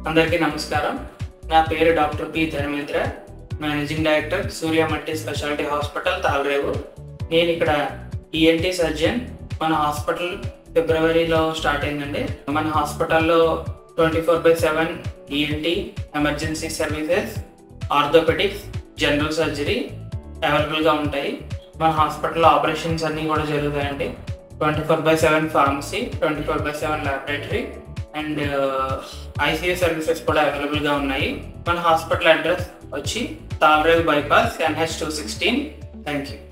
అందరికీ నమస్కారం నా పేరు doctor P Dharmendra managing director Surya multi speciality hospital Tallarevu నేను ఇక్కడ ఈఎన్టీ సర్జన్ మన హాస్పిటల్ ఫిబ్రవరిలో స్టార్ట్ అయిందండి మన హాస్పిటల్లో twenty four by seven ENT emergency services orthopaedics general surgery అవైలబుల్గా ఉంటాయి మన హాస్పిటల్లో ఆపరేషన్స్ అన్నీ కూడా జరుగుతాయండి twenty four by seven pharmacy twenty four by seven laboratory and ICU services కూడా అవైలబుల్గా ఉన్నాయి మన హాస్పిటల్ అడ్రస్ వచ్చి Tallarevu bypass NH two sixteen thank you